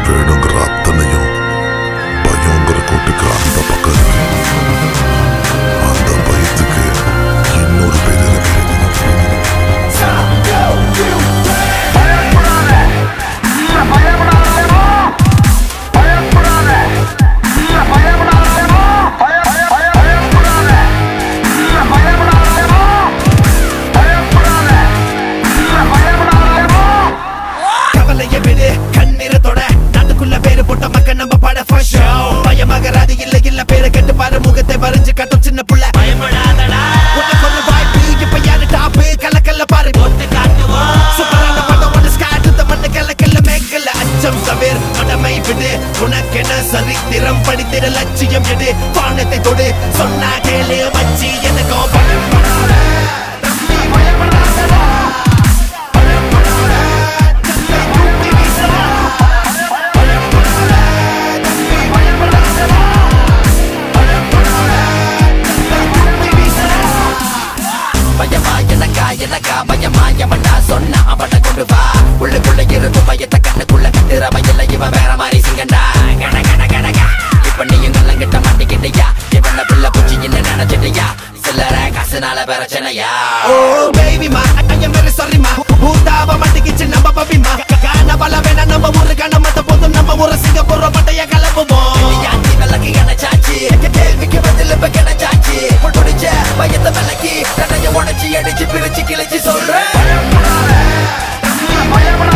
வேணுங்கிற அத்தனையும் பயங்கிற கூட்டுக்கு அந்த பக்கம் இருக்கு அந்த பயத்துக்கு இன்னொரு பேர் இருக்கு கவலைய விடு கண்ணீரத்தோட நாட்டுக்குள்ள பேரு போட்ட மக்க நம்ம பட first show பயமகராது இல்ல இல்ல பேரை கெட்டு பாரு முகத்தை வரைஞ்சு கட்டும் சின்ன புள்ள பயப்படாதடா உனக்கு ஒரு வாய்ப்பு இப்ப யாரு டாப்பு கல்ல கல்ல பாரு போட்டு காட்டுவோம் சூப்பரான படம் ஒன்று ஸ்காட் இந்த மண்ணு கல்ல கல்ல மேக்கல்ல அச்சம் தவிர மடமை விடு உனக்கென சரித்திரம் படித்திட லட்சியம் எடு வானத்தை தொடு சொன்னா கேளு வச்சு எனக்கும் பயப்படாத தம்பி பயப்படாதடா பயமா எனக்கா எனக்கா பயமா எவன்டா சொன்னா அவனை கொண்டு வா உள்ளுக்குள்ள இருக்கும் பயத்தை கண்ணுக்குள்ள திறமையில்ல இவன் வேற மாதிரி சிங்கண்டா கட கட கடகா இப்ப நீயும் நல்லங்கிட்ட மாட்டிக்கிட்டியா இவன பிள்ளை பூச்சி என்ன நினைச்சிட்டியா சில்லற காசுனால பிரச்சனையா ஓ பேபி மா ஐயம் வெரி சாரி மா பூதாவ மாட்டிக்கிச்சு நம்ம பபிமா கான பல வேணா நம்ம ஊரு காண மத்த போதும் நம்ம ஊரு சிங்கப்பூர் பட்டைய கலப்புவோம் யாத்தி விளக்கு எனச்சாச்சு கேள்விக்கு பதில் இப்ப கிடைச்சாச்சு பிடிச்ச பயத்தை விளக்கி தன்னைய உடச்சி அடிச்சு பிரிச்சு கிழிச்சு சொல்றேன்